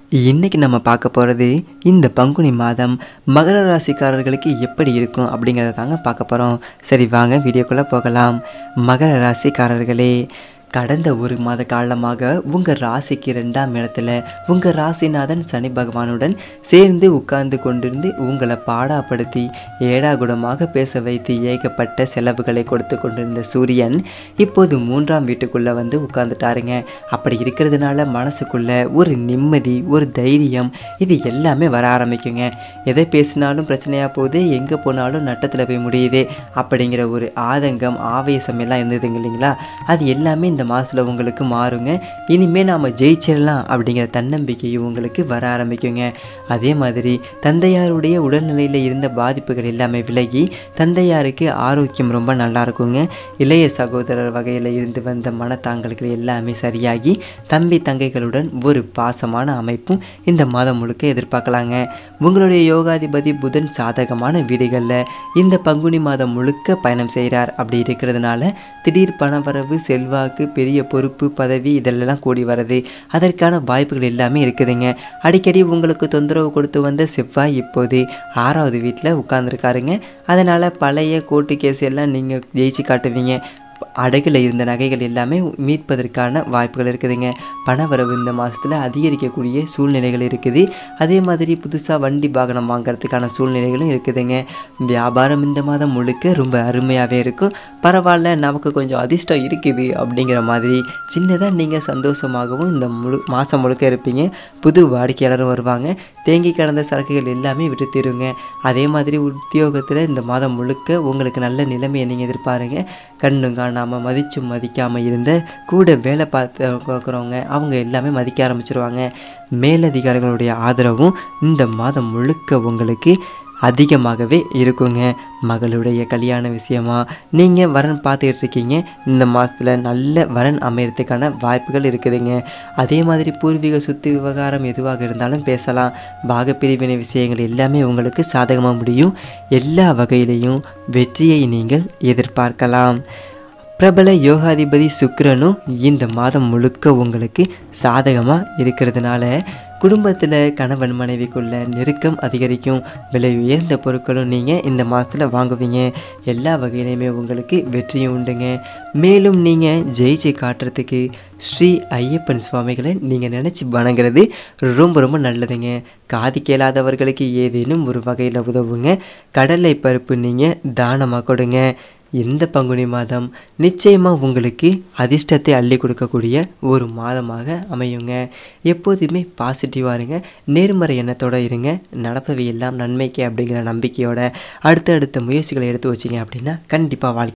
இன்னைக்கு நம்ம பார்க்க போகிறது இந்த பங்குனி மாதம் மகர ராசிக்காரர்களுக்கு எப்படி இருக்கும் அப்படிங்கிறத தாங்க பார்க்க போகிறோம் சரி வாங்க வீடியோக்குள்ளே போகலாம் மகர ராசிக்காரர்களே கடந்த ஒரு மாத காலமாக உங்கள் ராசிக்கு ரெண்டாம் இடத்துல உங்கள் ராசிநாதன் சனி பகவானுடன் சேர்ந்து உட்கார்ந்து கொண்டிருந்து உங்களை பாடாப்படுத்தி ஏடாகுடமாக பேச வைத்து ஏகப்பட்ட செலவுகளை கொடுத்து கொண்டிருந்த சூரியன் இப்போது மூன்றாம் வீட்டுக்குள்ளே வந்து உட்கார்ந்துட்டாருங்க அப்படி இருக்கிறதுனால மனசுக்குள்ள ஒரு நிம்மதி ஒரு தைரியம் இது எல்லாமே வர ஆரம்பிக்குங்க எதை பேசினாலும் பிரச்சனையாக போகுது எங்கே போனாலும் நட்டத்தில் போய் முடியுதே அப்படிங்கிற ஒரு ஆதங்கம் ஆவேசம் எல்லாம் இருந்ததுங்க இல்லைங்களா அது எல்லாமே இந்த மாதத்தில் உங்களுக்கு மாறுங்க இனிமேல் நாம் ஜெயிச்சிடலாம் அப்படிங்கிற தன்னம்பிக்கையும் உங்களுக்கு வர ஆரம்பிக்குங்க அதே மாதிரி தந்தையாருடைய உடல்நிலையில் இருந்த பாதிப்புகள் எல்லாமே விலகி தந்தையாருக்கு ஆரோக்கியம் ரொம்ப நல்லா இருக்குங்க இளைய சகோதரர் வகையில் இருந்து வந்த மனத்தாங்கல்கள் எல்லாமே சரியாகி தம்பி தங்கைகளுடன் ஒரு பாசமான அமைப்பும் இந்த மாதம் முழுக்க எதிர்பார்க்கலாங்க உங்களுடைய யோகாதிபதி புதன் சாதகமான வீடுகளில் இந்த பங்குனி மாதம் முழுக்க பயணம் செய்கிறார் அப்படி இருக்கிறதுனால திடீர் பணவரவு செல்வாக்கு பெரிய பொறுப்பு பதவி இதெல்லாம் கூடி வருது அதற்கான வாய்ப்புகள் எல்லாமே இருக்குதுங்க அடிக்கடி உங்களுக்கு தொந்தரவு கொடுத்து வந்த செவ்வாய் இப்போது ஆறாவது வீட்டில் உட்கார்ந்துருக்காருங்க அதனால் பழைய கோர்ட்டு கேஸ் எல்லாம் நீங்கள் ஜெயிச்சு காட்டுவீங்க அடகில் இருந்த நகைகள் எல்லாமே மீட்பதற்கான வாய்ப்புகள் இருக்குதுங்க பணவரவு இந்த மாதத்தில் அதிகரிக்கக்கூடிய சூழ்நிலைகள் இருக்குது அதே மாதிரி புதுசாக வண்டி வாகனம் வாங்குறதுக்கான சூழ்நிலைகளும் இருக்குதுங்க வியாபாரம் இந்த மாதம் முழுக்க ரொம்ப அருமையாகவே இருக்கும் பரவாயில்ல நமக்கு கொஞ்சம் அதிர்ஷ்டம் இருக்குது அப்படிங்கிற மாதிரி சின்னதாக நீங்கள் சந்தோஷமாகவும் இந்த முழு மாதம் முழுக்க இருப்பீங்க புது வாடிக்கையாளரும் வருவாங்க தேங்கி கிடந்த சரக்குகள் எல்லாமே விட்டு தீருங்க அதே மாதிரி உத்தியோகத்தில் இந்த மாதம் முழுக்க உங்களுக்கு நல்ல நிலைமையை நீங்கள் எதிர்பாருங்க கண்ணும் காணாமல் மதிச்சும் மதிக்காமல் இருந்த கூட வேலை பார்த்து பார்க்குறவங்க அவங்க எல்லாமே மதிக்க ஆரம்பிச்சிருவாங்க மேலதிகாரிகளுடைய ஆதரவும் இந்த மாதம் முழுக்க உங்களுக்கு அதிகமாகவே இருக்குங்க மகளுடைய கல்யாண விஷயமா நீங்கள் வரன் பார்த்துக்கிட்டு இருக்கீங்க இந்த மாதத்தில் நல்ல வரன் அமையறதுக்கான வாய்ப்புகள் இருக்குதுங்க அதே மாதிரி பூர்வீக சொத்து விவகாரம் எதுவாக இருந்தாலும் பேசலாம் பாகப்பிரிவினை விஷயங்கள் எல்லாமே உங்களுக்கு சாதகமாக முடியும் எல்லா வகையிலையும் வெற்றியை நீங்கள் எதிர்பார்க்கலாம் பிரபல யோகாதிபதி சுக்கிரனும் இந்த மாதம் முழுக்க உங்களுக்கு சாதகமாக இருக்கிறதுனால குடும்பத்தில் கணவன் மனைவிக்குள்ள நெருக்கம் அதிகரிக்கும் விலை உயர்ந்த பொருட்களும் நீங்கள் இந்த மாதத்தில் வாங்குவீங்க எல்லா வகையிலையுமே உங்களுக்கு வெற்றியும் உண்டுங்க மேலும் நீங்கள் ஜெயிச்சு காட்டுறதுக்கு ஸ்ரீ ஐயப்பன் சுவாமிகளை நீங்கள் நினச்சி வணங்குறது ரொம்ப ரொம்ப நல்லதுங்க காது கேளாதவர்களுக்கு ஏதேனும் ஒரு வகையில் உதவுங்க கடலை பருப்பு நீங்கள் தானமாக கொடுங்க இந்த பங்குனி மாதம் நிச்சயமாக உங்களுக்கு அதிர்ஷ்டத்தை அள்ளி கொடுக்கக்கூடிய ஒரு மாதமாக அமையுங்க எப்போதுமே பாசிட்டிவாக இருங்க நேர்மறை எண்ணத்தோடு இருங்க நடப்பவை எல்லாம் நன்மைக்கு அப்படிங்கிற நம்பிக்கையோட அடுத்தடுத்த முயற்சிகளை எடுத்து வச்சிங்க அப்படின்னா கண்டிப்பாக வாழ்க்கை